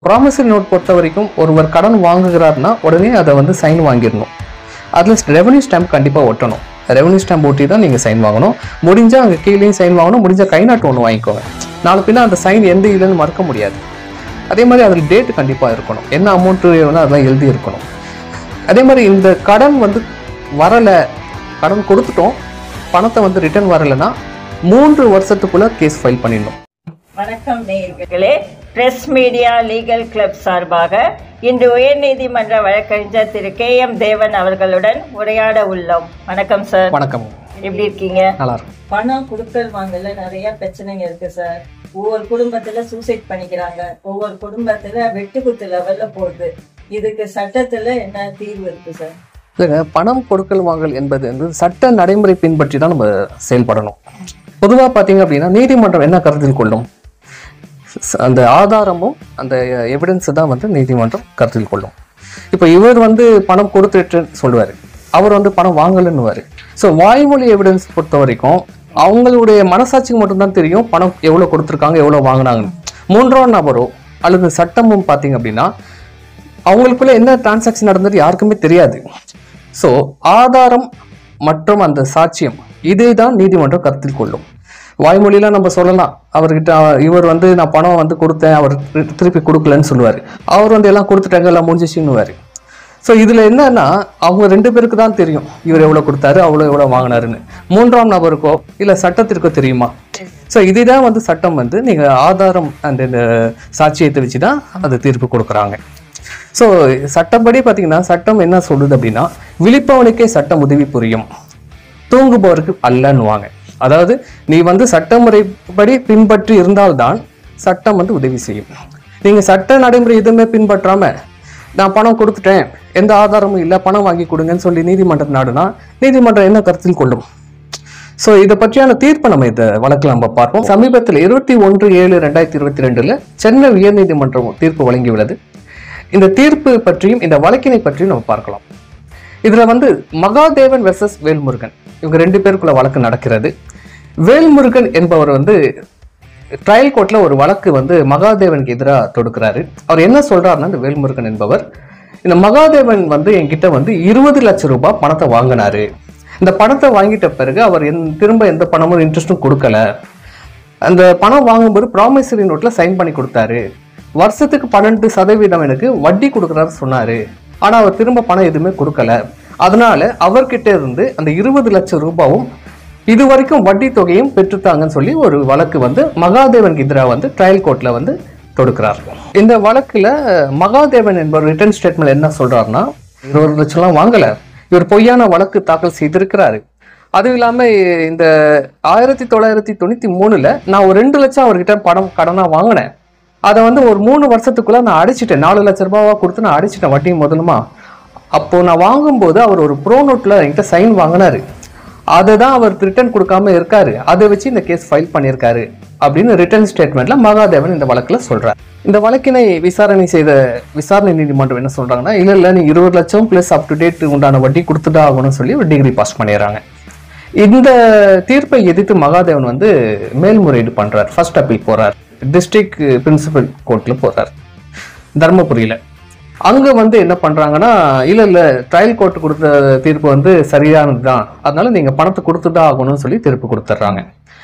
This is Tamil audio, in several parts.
ப்ராமிசரி நோட் பொறுத்த வரைக்கும் ஒருவர் கடன் வாங்குகிறாருன்னா உடனே அதை வந்து சைன் வாங்கிடணும் அதில் ரெவன்யூ ஸ்டாம்ப் கண்டிப்பாக ஒட்டணும் ரெவன்யூ ஸ்டாம்ப் ஒட்டி தான் நீங்கள் சைன் வாங்கணும் முடிஞ்சால் அங்கே கீழேயும் சைன் வாங்கணும் முடிஞ்சால் கை நாட்டு ஒன்று வாங்கிக்கோங்க நாலு பின்ன அந்த சைன் எந்த இல்லைன்னு மறக்க முடியாது அதே மாதிரி அதில் டேட் கண்டிப்பாக இருக்கணும் என்ன அமௌண்ட்டு வேணும் அதெல்லாம் எழுதி இருக்கணும் அதே மாதிரி இந்த கடன் வந்து வரலை கடன் கொடுத்துட்டோம் பணத்தை வந்து ரிட்டர்ன் வரலைன்னா மூன்று வருஷத்துக்குள்ள கேஸ் ஃபைல் பண்ணிடணும் வணக்கம் நேயர்களே பிரஸ் மீடியா லீகல் கிளப் சார்பாக இன்று உயர்நீதிமன்ற வழக்கறிஞர் திரு கே எம் தேவன் அவர்களுடன் உரையாட உள்ளோம் வணக்கம் சார் வணக்கம் எப்படி இருக்கீங்க நல்லா இருக்கும் பணம் கொடுக்கல் வாங்கல நிறைய பிரச்சனைங்க இருக்கு சார் ஒவ்வொரு குடும்பத்துல சூசைட் பண்ணிக்கிறாங்க ஒவ்வொரு குடும்பத்துல வெட்டுக்குத்து லெவல்ல போகுது இதுக்கு சட்டத்துல என்ன தீர்வு இருக்கு சார் இல்லைங்க பணம் கொடுக்கல் வாங்கல் என்பது வந்து சட்ட நடைமுறை பின்பற்றி தான் நம்ம செயல்படணும் பொதுவாக பார்த்தீங்க அப்படின்னா நீதிமன்றம் என்ன கருத்தில் கொள்ளும் ச- அந்த ஆதாரமும் அந்த எவிடன்ஸ் தான் வந்து நீதிமன்றம் கருத்தில் கொள்ளும் இப்போ இவர் வந்து பணம் கொடுத்துட்டுன்னு சொல்லுவார் அவர் வந்து பணம் வாங்கலைன்னுவார் ஸோ வாய்மொழி எவிடன்ஸ் பொறுத்த வரைக்கும் அவங்களுடைய மனசாட்சிக்கு மட்டும்தான் தெரியும் பணம் எவ்வளோ கொடுத்துருக்காங்க எவ்வளோ வாங்கினாங்கன்னு மூன்றாம் நபரோ அல்லது சட்டமும் பார்த்தீங்க அப்படின்னா அவங்களுக்குள்ள என்ன டிரான்சாக்ஷன் நடந்தது யாருக்குமே தெரியாது ஸோ ஆதாரம் மற்றும் அந்த சாட்சியம் இதை தான் நீதிமன்றம் கருத்தில் கொள்ளும் வாய்மொழியெலாம் நம்ம சொல்லலாம் அவர்கிட்ட அஹ், இவர் வந்து நான் பணம் வந்து கொடுத்தேன் அவர் திரு- திருப்பி கொடுக்கலன்னு சொல்லுவார் அவர் வந்து எல்லாம் கொடுத்துட்டாங்க எல்லாம் முடிஞ்சிச்சுன்னுவார் ஸோ இதில் என்னன்னா அவங்க ரெண்டு பேருக்கு தான் தெரியும் இவர் எவ்வளோ கொடுத்தாரு அவ்வளோ எவ்வளோ வாங்கினாருன்னு மூன்றாம் நபருக்கோ இல்லை சட்டத்திற்கோ தெரியுமா ஸோ இதுதான் வந்து சட்டம் வந்து நீங்கள் ஆதாரம் அந்த இந்த சாட்சியத்தை வச்சு தான் அது தீர்ப்பு கொடுக்குறாங்க ஸோ சட்டப்படி பார்த்தீங்கன்னா சட்டம் என்ன சொல்லுது அப்படின்னா விழிப்பவனுக்கே சட்டம் உதவி புரியும் தூங்குபவருக்கு அல்லன்னுவாங்க அதாவது நீ வந்து சட்டமுறைப்படி பின்பற்றி இருந்தால்தான் சட்டம் வந்து உதவி செய்யும் நீங்க சட்ட நடைமுறை எதுவுமே பின்பற்றாம நான் பணம் கொடுத்துட்டேன் எந்த ஆதாரமும் இல்லை பணம் வாங்கி கொடுங்கன்னு சொல்லி நீதிமன்றம் நாடுனா நீதிமன்றம் என்ன கருத்தில் கொள்ளும் ஸோ இதை பற்றியான தீர்ப்பை நம்ம இந்த வழக்கில் நம்ம பார்ப்போம் சமீபத்தில் இருபத்தி ஒன்று ஏழு ரெண்டாயிரத்தி இருபத்தி ரெண்டுல சென்னை உயர்நீதிமன்றம் தீர்ப்பு வழங்கியுள்ளது இந்த தீர்ப்பு பற்றியும் இந்த வழக்கினை பற்றியும் நம்ம பார்க்கலாம் இதுல வந்து மகாதேவன் வெர்சஸ் வேல்முருகன் இவங்க ரெண்டு பேருக்குள்ள வழக்கு நடக்கிறது வேல்முருகன் என்பவர் வந்து ட்ரையல் கோர்ட்ல ஒரு வழக்கு வந்து மகாதேவனுக்கு எதிராக தொடுக்கிறாரு அவர் என்ன சொல்றாருன்னா இந்த வேல்முருகன் என்பவர் இந்த மகாதேவன் வந்து என்கிட்ட வந்து இருபது லட்சம் ரூபாய் பணத்தை வாங்கினாரு இந்த பணத்தை வாங்கிட்ட பிறகு அவர் எந்- திரும்ப எந்த பணமும் இன்ட்ரெஸ்ட்டும் கொடுக்கல அந்த பணம் வாங்கும்போது ப்ராமிசரி நோட்ல சைன் பண்ணி கொடுத்தாரு வருஷத்துக்கு பன்னெண்டு சதவீதம் எனக்கு வட்டி கொடுக்குறாரு சொன்னாரு ஆனா அவர் திரும்ப பணம் எதுவுமே கொடுக்கல அதனால அவர்கிட்ட இருந்து அந்த இருபது லட்சம் ரூபாவும் இது வரைக்கும் வட்டி தொகையும் பெற்றுத்தாங்கன்னு சொல்லி ஒரு வழக்கு வந்து மகாதேவனுக்கு எதிராக வந்து ட்ரையல் கோர்ட்ல வந்து தொடுக்கிறார் இந்த வழக்குல மகாதேவன் என்பவர் ரிட்டர்ன் ஸ்டேட்மெண்ட் என்ன சொல்றாருன்னா இருபது லட்சம்லாம் வாங்கல இவர் பொய்யான வழக்கு தாக்கல் செய்திருக்கிறாரு அதுவும் இல்லாம இந்த ஆயிரத்தி தொள்ளாயிரத்தி தொண்ணூத்தி மூணுல நான் ஒரு ரெண்டு லட்சம் அவர்கிட்ட பணம் கடனா வாங்கினேன் அதை வந்து ஒரு மூணு வருஷத்துக்குள்ள நான் அடிச்சிட்டேன் நாலு லட்ச ரூபாவா கொடுத்து நான் அடிச்சிட்டேன் வட்டியும் முதலுமா அப்போ நான் வாங்கும்போது அவர் ஒரு ப்ரோ நோட்ல என்கிட்ட சைன் வாங்கினாரு அதை தான் அவர் ரிட்டர்ன் கொடுக்காம இருக்காரு அதை வச்சு இந்த கேஸ் ஃபைல் பண்ணியிருக்காரு அப்படின்னு ரிட்டர்ன் ஸ்டேட்மெண்ட்ல மகாதேவன் இந்த வழக்குல சொல்றாரு இந்த வழக்கினை விசாரணை செய்த விசாரணை நீதிமன்றம் என்ன சொல்றாங்கன்னா இல்ல இல்ல நீ இருபது லட்சம் பிளஸ் அப் டு டேட் உண்டான வட்டி கொடுத்துதான் ஆகணும்னு சொல்லி ஒரு டிகிரி பாஸ் பண்ணிடுறாங்க இந்த தீர்ப்பை எதிர்த்து மகாதேவன் வந்து மேல்முறையீடு பண்றார் ஃபர்ஸ்ட் அப்பீல் போறார் டிஸ்ட்ரிக்ட் பிரின்சிபல் கோர்ட்ல போறார் தர்மபுரியில அங்க வந்து என்ன பண்றாங்கன்னா இல்ல இல்ல ட்ரையல் கோர்ட் கொடுத்த தீர்ப்பு வந்து சரியானது தான் அதனால நீங்க பணத்தை கொடுத்துதான் ஆகணும்னு சொல்லி தீர்ப்பு கொடுத்துட்றாங்க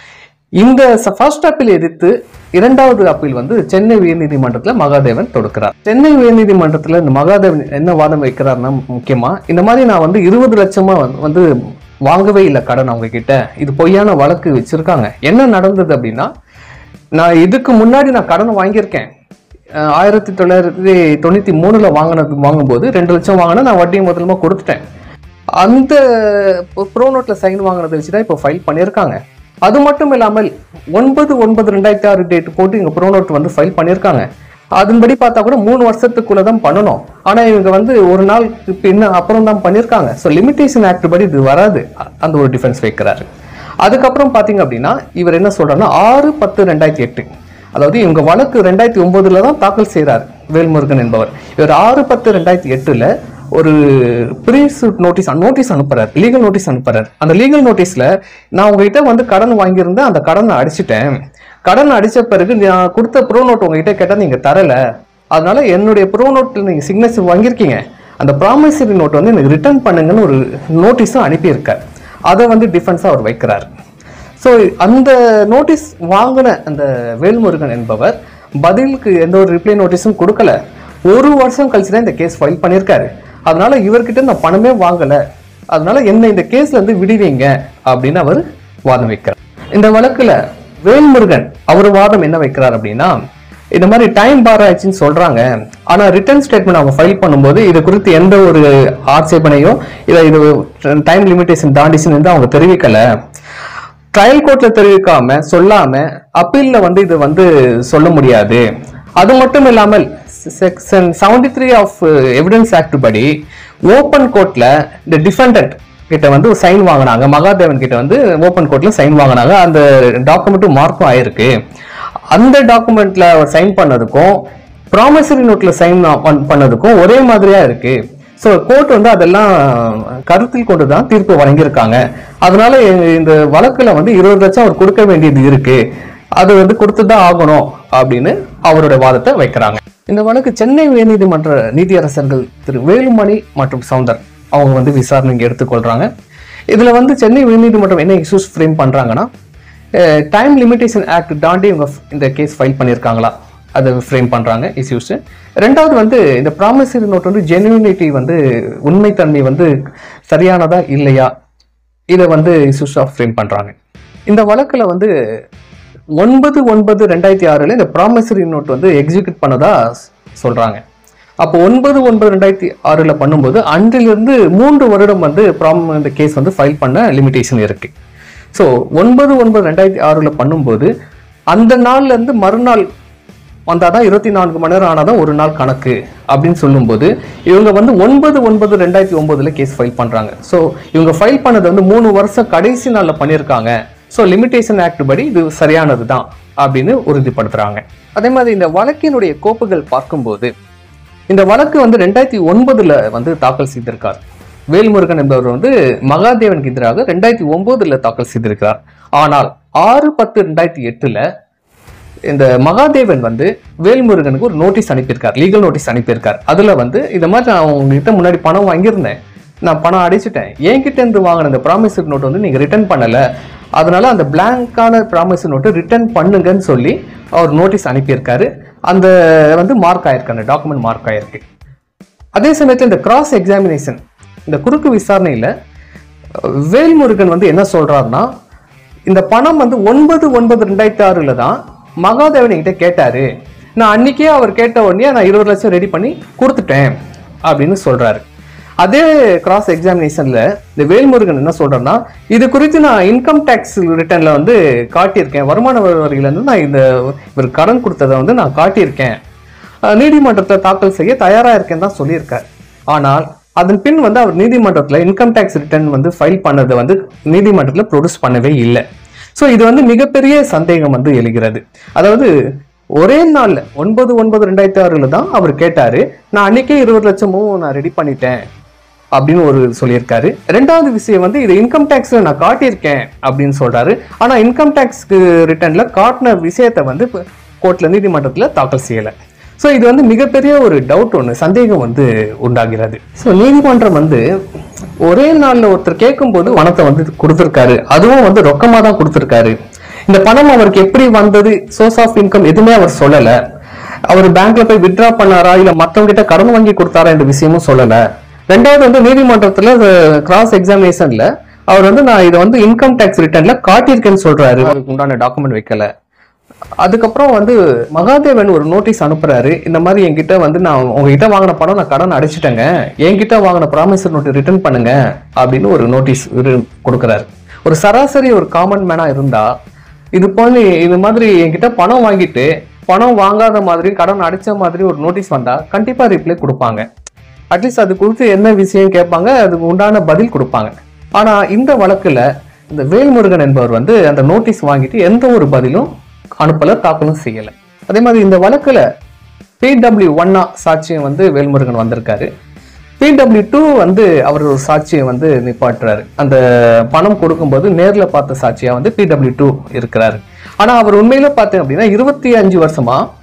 இந்த ஃபர்ஸ்ட் அப்பீல் எதிர்த்து இரண்டாவது அப்பீல் வந்து சென்னை உயர்நீதிமன்றத்துல மகாதேவன் தொடுக்கிறார் சென்னை உயர்நீதிமன்றத்துல இந்த மகாதேவன் என்ன வாதம் வைக்கிறாருன்னா முக்கியமா இந்த மாதிரி நான் வந்து இருபது லட்சமா வந்து- வந்து வாங்கவே இல்லை கடன் அவங்க கிட்ட இது பொய்யான வழக்கு வச்சிருக்காங்க என்ன நடந்தது அப்படின்னா நான் இதுக்கு முன்னாடி நான் கடன் வாங்கியிருக்கேன் அஹ் ஆயிரத்தி தொள்ளாயிரத்தி தொண்ணூத்தி மூணுல வாங்கினது வாங்கும்போது ரெண்டு லட்சம் வாங்கினா நான் வட்டி முதலமா கொடுத்துட்டேன் அந்த ப்ரோ நோட்ல சைன் வாங்கினதை வச்சு தான் இப்போ ஃபைல் பண்ணியிருக்காங்க அது மட்டும் இல்லாமல் ஒன்பது ஒன்பது ரெண்டாயிரத்தி ஆறு டேட் போட்டு இங்க ப்ரோ நோட் வந்து ஃபைல் பண்ணியிருக்காங்க அதன்படி பார்த்தா கூட மூணு வருஷத்துக்குள்ள தான் பண்ணணும் ஆனா இவங்க வந்து ஒரு நாள் பின்ன அப்புறம் தான் பண்ணியிருக்காங்க ஸோ லிமிடேஷன் ஆக்ட் படி இது வராது அ- அந்த ஒரு டிஃபென்ஸ் வைக்கிறாரு அதுக்கப்புறம் பாத்தீங்க அப்படின்னா இவர் என்ன சொல்றாருன்னா ஆறு பத்து ரெண்டாயிரத்தி எட்டு அதாவது இவங்க வழக்கு ரெண்டாயிரத்தி ஒன்பதுல தான் தாக்கல் செய்றார் வேல்முருகன் என்பவர் இவர் ஆறு பத்து ரெண்டாயிரத்தி எட்டுல ஒரு ப்ரீ சூட் நோட்டீஸ் நோட்டீஸ் அனுப்புறாரு லீகல் நோட்டீஸ் அனுப்புறாரு அந்த லீகல் நோட்டீஸ்ல நான் உங்ககிட்ட வந்து கடன் வாங்கியிருந்தேன் அந்த கடனை அடிச்சிட்டேன் கடன் அடிச்ச பிறகு நான் கொடுத்த ப்ரோ நோட் உங்ககிட்ட கேட்டா நீங்க தரல அதனால என்னுடைய ப்ரோ நோட்டில் நீங்கள் சிக்னேச்சர் வாங்கியிருக்கீங்க அந்த ப்ராமிசரி நோட் வந்து எனக்கு ரிட்டர்ன் பண்ணுங்கன்னு ஒரு நோட்டீஸும் அனுப்பியிருக்கார் அதை வந்து டிஃபென்ஸாக அவர் வைக்கிறார் ஸோ அந்த நோட்டீஸ் வாங்கின அந்த வேல்முருகன் என்பவர் பதிலுக்கு எந்த ஒரு ரிப்ளை நோட்டீஸும் கொடுக்கல ஒரு வருஷம் கழிச்சு தான் இந்த கேஸ் ஃபைல் பண்ணியிருக்காரு அதனால இவர்கிட்ட நான் பணமே வாங்கலை அதனால என்ன இந்த கேஸ்ல இருந்து விடுவீங்க அப்படின்னு அவர் வாதம் வைக்கிறார் இந்த வழக்குல வேல்முருகன் அவர் வாதம் என்ன வைக்கிறார் அப்படின்னா இந்த மாதிரி டைம் பார் ஆயிடுச்சுன்னு சொல்றாங்க ஆனா ரிட்டர்ன் ஸ்டேட்மெண்ட் அவங்க ஃபைல் பண்ணும்போது இது குறித்து எந்த ஒரு ஆட்சேபனையும் இதை இது டைம் லிமிடேஷன் தாண்டிச்சுன்னு வந்து அவங்க தெரிவிக்கல ட்ரையல் கோர்ட்ல தெரிவிக்காம சொல்லாம அப்பீல்ல வந்து இது வந்து சொல்ல முடியாது அது மட்டும் இல்லாமல் section seventy three of evidence act படி ஓப்பன் கோர்ட்ல இந்த டிஃபெண்டன்ட் கிட்ட வந்து சைன் வாங்கினாங்க மகாதேவன் கிட்ட வந்து ஓப்பன் கோர்ட்ல சைன் வாங்கினாங்க அந்த டாக்குமெண்ட்டும் மார்க்கும் ஆயிருக்கு அந்த டாக்குமெண்ட்ல அவர் சைன் பண்ணதுக்கும் ப்ராமிசரி நோட்ல சைன் பண்ணதுக்கும் ஒரே மாதிரியா இருக்கு ஸோ கோர்ட் வந்து அதெல்லாம் கருத்தில் கொண்டு தான் தீர்ப்பு வழங்கியிருக்காங்க அதனால எங்க- இந்த வழக்குல வந்து இருபது லட்சம் அவர் கொடுக்க வேண்டியது இருக்கு அது வந்து கொடுத்து தான் ஆகணும் அப்படின்னு அவருடைய வாதத்தை வைக்கிறாங்க இந்த வழக்கு சென்னை உயர்நீதிமன்ற நீதியரசர்கள் திரு வேலுமணி மற்றும் சவுந்தர் அவங்க வந்து விசாரணைக்கு எடுத்துக்கொள்றாங்க இதுல வந்து சென்னை உயர்நீதிமன்றம் என்ன இஷ்யூஸ் ஃப்ரேம் பண்றாங்கன்னா டைம் லிமிடேஷன் ஆக்ட் தாண்டி இவங்க இந்த கேஸ் ஃபைல் பண்ணியிருக்காங்களா அதை ஃப்ரேம் பண்றாங்க இஷ்யூஸ் ரெண்டாவது வந்து இந்த ப்ராமிசரி நோட் வந்து ஜெனுவினிட்டி வந்து உண்மைத்தன்மை வந்து சரியானதா இல்லையா இதை வந்து இஷ்யூஸ் ஆஃப் ஃப்ரேம் பண்றாங்க இந்த வழக்குல வந்து ஒன்பது ஒன்பது ரெண்டாயிரத்தி ஆறுல இந்த ப்ராமிசரி நோட் வந்து எக்ஸிக்யூட் பண்ணதா ஸ்- சொல்றாங்க அப்போ ஒன்பது ஒன்பது ரெண்டாயிரத்தி ஆறுல பண்ணும்போது அன்றிலிருந்து மூன்று வருடம் வந்து ப்ராம் இந்த கேஸ் வந்து ஃபைல் பண்ண லிமிடேஷன் இருக்கு ஸோ ஒன்பது ஒன்பது ரெண்டாயிரத்தி ஆறுல பண்ணும்போது அந்த நாள்ல இருந்து மறுநாள் வந்தாதான் இருபத்தி நான்கு மணி நேரம் ஆனாதான் ஒரு நாள் கணக்கு அப்படின்னு சொல்லும்போது இவங்க வந்து ஒன்பது ஒன்பது ரெண்டாயிரத்தி ஒன்பதுல கேஸ் ஃபைல் பண்றாங்க ஸோ இவங்க ஃபைல் பண்ணது வந்து மூணு வருஷம் கடைசி நாள்ல பண்ணியிருக்காங்க ஸோ லிமிடேஷன் ஆக்ட் படி இது சரியானது தான் அப்படின்னு உறுதிப்படுத்துறாங்க அதே மாதிரி இந்த வழக்கினுடைய கோப்புகள் பார்க்கும்போது இந்த வழக்கு வந்து ரெண்டாயிரத்தி ஒன்பதுல வந்து தாக்கல் செய்திருக்கார் வேல்முருகன் என்பவர் வந்து மகாதேவனுக்கு எதிராக ரெண்டாயிரத்தி ஒன்பதுல தாக்கல் செய்திருக்கிறார் ஆனால் ஆறு பத்து ரெண்டாயிரத்தி எட்டுல இந்த மகாதேவன் வந்து வேல்முருகனுக்கு ஒரு நோட்டீஸ் அனுப்பியிருக்கார் லீகல் நோட்டீஸ் அனுப்பியிருக்கார் அதுல வந்து இந்த மாதிரி நான் உங்ககிட்ட முன்னாடி பணம் வாங்கியிருந்தேன் நான் பணம் அடிச்சிட்டேன் என்கிட்ட இருந்து வாங்கின இந்த ப்ராமிசரி நோட் வந்து நீங்க ரிட்டர்ன் பண்ணல அதனால அந்த பிளாங்கான ப்ராமிசரி நோட்டு ரிட்டர்ன் பண்ணுங்கன்னு சொல்லி அவர் நோட்டீஸ் அனுப்பியிருக்காரு அந்த வந்து மார்க் ஆயிருக்கு அந்த டாக்குமெண்ட் மார்க் ஆயிருக்கு அதே சமயத்தில் இந்த கிராஸ் எக்ஸாமினேஷன் இந்த குறுக்கு விசாரணையில அஹ், வேல்முருகன் வந்து என்ன சொல்றாருன்னா இந்த பணம் வந்து ஒன்பது ஒன்பது ரெண்டாயிரத்தி ஆறுல தான் மகாதேவன் கிட்ட கேட்டாரு நான் அன்னைக்கே அவர் கேட்ட உடனே நான் இருபது லட்சம் ரெடி பண்ணி கொடுத்துட்டேன் அப்படின்னு சொல்றாரு அதே கிராஸ் எக்ஸாமினேஷன்ல இந்த வேல்முருகன் என்ன சொல்றேன்னா இது குறித்து நான் இன்கம் டேக்ஸ் ரிட்டர்ன்ல வந்து காட்டியிருக்கேன் வருமான வரி வரியில இருந்து நான் இந்த இவர் கடன் கொடுத்ததை வந்து நான் காட்டியிருக்கேன் அஹ் நீதிமன்றத்தில் தாக்கல் செய்ய தயாரா இருக்கேன்னு தான் சொல்லியிருக்கார் ஆனால் அதன் பின் வந்து அவர் நீதிமன்றத்தில் இன்கம் டேக்ஸ் ரிட்டர்ன் வந்து ஃபைல் பண்ணதை வந்து நீதிமன்றத்தில் ப்ரொடியூஸ் பண்ணவே இல்லை ஸோ இது வந்து மிகப்பெரிய சந்தேகம் வந்து எழுகிறது அதாவது ஒரே நாள்ல ஒன்பது ஒன்பது ரெண்டாயிரத்தி ஆறுல தான் அவர் கேட்டாரு நான் அன்னைக்கே இருபது லட்சமும் நான் ரெடி பண்ணிட்டேன் அப்படின்னு ஒரு சொல்லியிருக்காரு ரெண்டாவது விஷயம் வந்து இது இன்கம் டேக்ஸ்ல நான் காட்டியிருக்கேன் அப்படின்னு சொல்றாரு ஆனா இன்கம் டேக்ஸ்க்கு ரிட்டர்ன்ல காட்டின விஷயத்தை வந்து கோர்ட்ல நீதிமன்றத்துல தாக்கல் செய்யல ஸோ இது வந்து மிகப்பெரிய ஒரு டவுட் ஒன்று சந்தேகம் வந்து உண்டாகிறது ஸோ நீதிமன்றம் வந்து ஒரே நாள்ல ஒருத்தர் கேட்கும்போது பணத்தை வந்து கொடுத்துருக்காரு அதுவும் வந்து ரொக்கமா தான் கொடுத்துருக்காரு இந்த பணம் அவருக்கு எப்படி வந்தது சோர்ஸ் ஆஃப் இன்கம் எதுவுமே அவர் சொல்லல அவர் பேங்க்ல போய் வித்ட்ரா பண்ணாரா இல்ல மத்தவங்க கிட்ட கடன் வாங்கி கொடுத்தாரா என்ற விஷயமும் சொல்லல ரெண்டாவது வந்து நீதிமன்றத்துல கிராஸ் எக்ஸாமினேஷன்ல அவர் வந்து நான் இதை வந்து இன்கம் டேக்ஸ் ரிட்டர்ன்ல காட்டியிருக்கேன்னு சொல்றாரு அதுக்கு உண்டான டாக்குமெண்ட் வைக்கல அதுக்கப்புறம் வந்து மகாதேவன் ஒரு நோட்டீஸ் அனுப்புறாரு இந்த மாதிரி என்கிட்ட வந்து நான் உங்ககிட்ட வாங்கின பணம் நான் கடன் அடைச்சிட்டேங்க என்கிட்ட வாங்கின ப்ராமிசர் நோட்டு ரிட்டர்ன் பண்ணுங்க அப்படின்னு ஒரு நோட்டீஸ் கொடுக்குறாரு ஒரு சராசரி ஒரு காமன் மேனா இருந்தா இது போல இது மாதிரி என்கிட்ட பணம் வாங்கிட்டு பணம் வாங்காத மாதிரி கடன் அடைச்ச மாதிரி ஒரு நோட்டீஸ் வந்தா கண்டிப்பா ரிப்ளை கொடுப்பாங்க அட்லீஸ்ட் அது குறித்து என்ன விஷயம் கேட்பாங்க அதுக்கு உண்டான பதில் கொடுப்பாங்க ஆனா இந்த வழக்குல இந்த வேல்முருகன் என்பவர் வந்து அந்த நோட்டீஸ் வாங்கிட்டு எந்த ஒரு பதிலும் அனுப்பல தாக்கலும் செய்யல அதே மாதிரி இந்த வழக்குல பிடபிள்யூ ஒன்னா சாட்சியம் வந்து வேல்முருகன் வந்திருக்காரு பிடபிள்யூ டூ வந்து அவர் ஒரு சாட்சியை வந்து நிப்பாட்டுறாரு அந்த பணம் கொடுக்கும்போது நேர்ல பார்த்த சாட்சியா வந்து பிடபிள்யூ டூ இருக்கிறாரு ஆனா அவர் உண்மையில பார்த்தேன் அப்படின்னா இருபத்தி அஞ்சு வருஷமா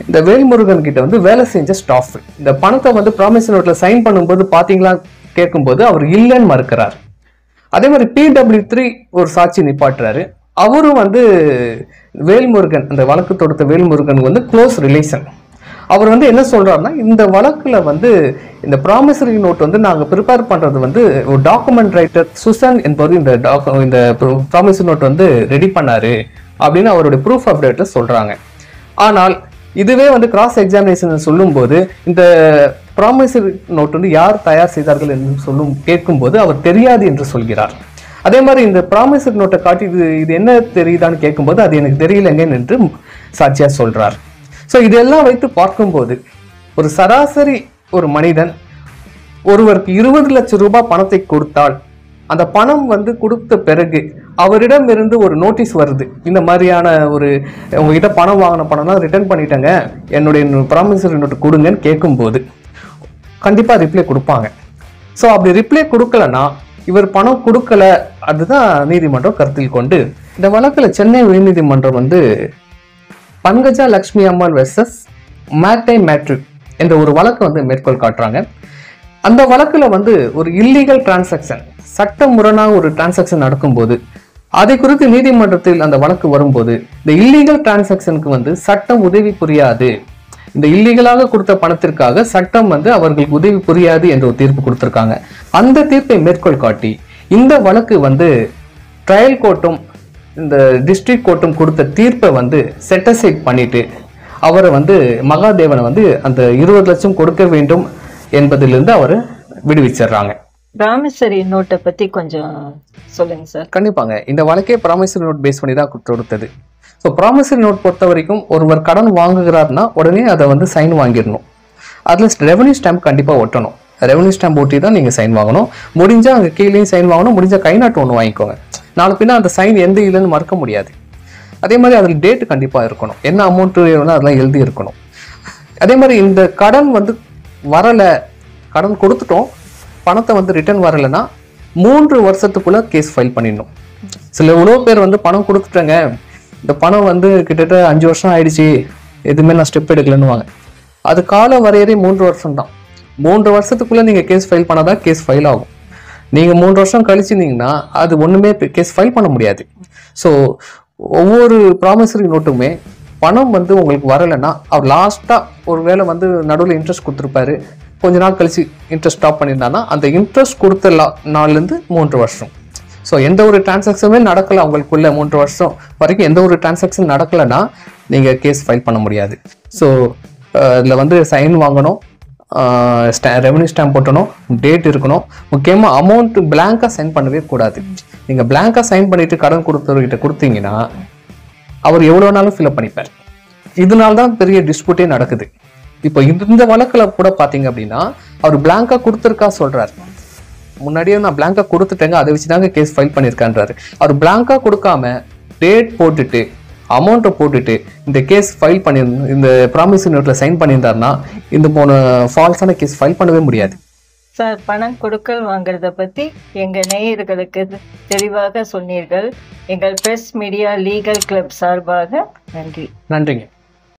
இந்த வேல்முருகன் கிட்ட வந்து வேலை செஞ்ச ஸ்டாஃப் இந்த பணத்தை வந்து ப்ராமிஸ் நோட்ல சைன் பண்ணும்போது பாத்தீங்களா கேட்கும்போது அவர் இல்லைன்னு மறுக்கிறார் அதே மாதிரி பிடபிள்யூ த்ரீ ஒரு சாட்சி நிப்பாட்டுறாரு அவரும் வந்து வேல்முருகன் அந்த வழக்கு தொடுத்த வேல்முருகன் வந்து க்ளோஸ் ரிலேஷன் அவர் வந்து என்ன சொல்றாருன்னா இந்த வழக்குல வந்து இந்த ப்ராமிசரி நோட் வந்து நாங்க ப்ரிப்பேர் பண்றது வந்து ஒரு டாக்குமெண்ட் ரைட்டர் சுசன் என்பவர் இந்த docu- இந்த ப்ராமிசரி நோட் வந்து ரெடி பண்ணாரு அப்படின்னு அவருடைய ப்ரூஃப் ஆஃப் டேட்ல சொல்றாங்க ஆனால் இதுவே வந்து கிராஸ் எக்ஸாமினேஷன் சொல்லும்போது இந்த ப்ராமிசரி நோட் வந்து யார் தயார் செய்தார்கள் என்று சொல்லும் கேட்கும்போது அவர் தெரியாது என்று சொல்கிறார் அதே மாதிரி இந்த ப்ராமிசரி நோட்டை காட்டி இது இது என்ன தெரியுதான்னு கேட்கும்போது அது எனக்கு தெரியலங்க என்று சாட்சியா சொல்றார் ஸோ இதெல்லாம் வைத்து பார்க்கும்போது ஒரு சராசரி ஒரு மனிதன் ஒருவருக்கு இருபது லட்சம் ரூபாய் பணத்தை கொடுத்தால் அந்த பணம் வந்து கொடுத்த பிறகு அவரிடம் இருந்து ஒரு நோட்டீஸ் வருது இந்த மாதிரியான ஒரு உங்ககிட்ட பணம் வாங்கின பணம்லாம் ரிட்டர்ன் பண்ணிட்டேங்க என்னுடைய ப்ராமிசரி நோட்டு கொடுங்கன்னு கேட்கும்போது கண்டிப்பா ரிப்ளை கொடுப்பாங்க ஸோ அப்படி ரிப்ளை கொடுக்கலனா இவர் பணம் கொடுக்கல அதுதான் நீதிமன்றம் கருத்தில் கொண்டு இந்த வழக்குல சென்னை உயர்நீதிமன்றம் வந்து பங்கஜா லக்ஷ்மி அம்மாள் வெர்சஸ் மேட்டை மேட்ரிக் என்ற ஒரு வழக்கை வந்து மேற்கோள் காட்டுறாங்க அந்த வழக்குல வந்து ஒரு இல்லீகல் டிரான்சாக்ஷன் சட்ட முரணாக ஒரு டிரான்சாக்ஷன் நடக்கும்போது அதை குறித்து நீதிமன்றத்தில் அந்த வழக்கு வரும்போது இந்த இல்லீகல் டிரான்சாக்ஷனுக்கு வந்து சட்டம் உதவி புரியாது இந்த இல்லீகலாக கொடுத்த பணத்திற்காக சட்டம் வந்து அவர்களுக்கு உதவி புரியாது என்ற ஒரு தீர்ப்பு கொடுத்திருக்காங்க அந்த தீர்ப்பை மேற்கோள் காட்டி இந்த வழக்கு வந்து ட்ரையல் கோர்ட்டும் இந்த டிஸ்ட்ரிக்ட் கோர்ட்டும் கொடுத்த தீர்ப்பை வந்து செட்டசைட் பண்ணிட்டு அவரை வந்து மகாதேவனை வந்து அந்த இருபது லட்சம் கொடுக்க வேண்டும் என்பதிலிருந்து அவரை விடுவிச்சிடுறாங்க ப்ராமிசரி நோட்டை பத்தி கொஞ்சம் சொல்லுங்க சார் கண்டிப்பாங்க இந்த வழக்கே ப்ராமிசரி நோட் பேஸ் பண்ணி தான் கொடுத்தது ஸோ ப்ராமிசரி நோட் பொறுத்த வரைக்கும் ஒருவர் கடன் வாங்குகிறார்னா உடனே அதை வந்து சைன் வாங்கிடணும் அதில் ரெவன்யூ ஸ்டாம்ப் கண்டிப்பாக ஒட்டணும் ரெவன்யூ ஸ்டாம்ப் ஒட்டி தான் நீங்கள் சைன் வாங்கணும் முடிஞ்சால் அங்கே கீழேயும் சைன் வாங்கணும் முடிஞ்சால் கை நாட்டு ஒன்று வாங்கிக்கோங்க நாளை பின்ன அந்த சைன் எந்த இல்லைன்னு மறக்க முடியாது அதே மாதிரி அதில் டேட் கண்டிப்பாக இருக்கணும் என்ன அமௌண்ட்டு வேணும்னா அதெல்லாம் எழுதி இருக்கணும் அதே மாதிரி இந்த கடன் வந்து வரலை கடன் கொடுத்துட்டோம் பணத்தை வந்து ரிட்டர்ன் வரலைன்னா மூன்று வருஷத்துக்குள்ள கேஸ் ஃபைல் பண்ணிடணும் சில இவ்வளோ பேர் வந்து பணம் கொடுத்துட்டேங்க இந்த பணம் வந்து கிட்டத்தட்ட அஞ்சு வருஷம் ஆயிடுச்சு எதுவுமே நான் ஸ்டெப் எடுக்கலன்னு வாங்க அது கால வரையறை மூன்று வருஷம் தான் மூன்று வருஷத்துக்குள்ள நீங்க கேஸ் ஃபைல் பண்ணாதான் கேஸ் ஃபைல் ஆகும் நீங்க மூன்று வருஷம் கழிச்சிருந்தீங்கன்னா அது ஒண்ணுமே கேஸ் ஃபைல் பண்ண முடியாது ஸோ ஒவ்வொரு ப்ராமிசரி நோட்டுமே பணம் வந்து உங்களுக்கு வரலைன்னா அவர் லாஸ்ட்டாக ஒரு வேளை வந்து நடுவில் இன்ட்ரெஸ்ட் கொடுத்துருப்பாரு கொஞ்ச நாள் கழிச்சு இன்ட்ரெஸ்ட் ஸ்டாப் பண்ணியிருந்தாங்கன்னா அந்த இன்ட்ரெஸ்ட் கொடுத்த லா- நாள்லேருந்து மூன்று வருஷம் ஸோ எந்த ஒரு டிரான்சாக்ஷனுமே நடக்கல அவங்களுக்குள்ள மூன்று வருஷம் வரைக்கும் எந்த ஒரு டிரான்சாக்ஷன் நடக்கலைன்னா நீங்கள் கேஸ் ஃபைல் பண்ண முடியாது ஸோ இதில் வந்து சைன் வாங்கணும் ரெவன்யூ ஸ்டாம்ப் போட்டணும் டேட் இருக்கணும் முக்கியமாக அமௌண்ட் பிளாங்காக சைன் பண்ணவே கூடாது நீங்கள் பிளாங்காக சைன் பண்ணிட்டு கடன் கொடுத்தவர்கிட்ட கொடுத்தீங்கன்னா அவர் எவ்வளோ நாளும் ஃபில்அப் பண்ணிப்பார் இதனால தான் பெரிய டிஸ்பியூட்டே நடக்குது இப்போ இந்த வழக்குல கூட பார்த்தீங்க அப்படின்னா அவர் பிளாங்கா கொடுத்துருக்கா சொல்றாரு முன்னாடியே நான் பிளாங்கா கொடுத்துட்டேங்க அதை வச்சு தாங்க கேஸ் ஃபைல் பண்ணியிருக்கான்றாரு அவர் பிளாங்கா கொடுக்காம டேட் போட்டுட்டு அமௌண்ட்டை போட்டுட்டு இந்த கேஸ் ஃபைல் பண்ணி இந்த ப்ராமிஸ் நோட்டில் சைன் பண்ணியிருந்தாருன்னா இந்த போன ஃபால்ஸான கேஸ் ஃபைல் பண்ணவே முடியாது சார் பணம் கொடுக்கல் வாங்குறத பத்தி எங்க நேயர்களுக்கு தெளிவாக சொன்னீர்கள் எங்கள் பிரஸ் மீடியா லீகல் கிளப் சார்பாக நன்றி நன்றிங்க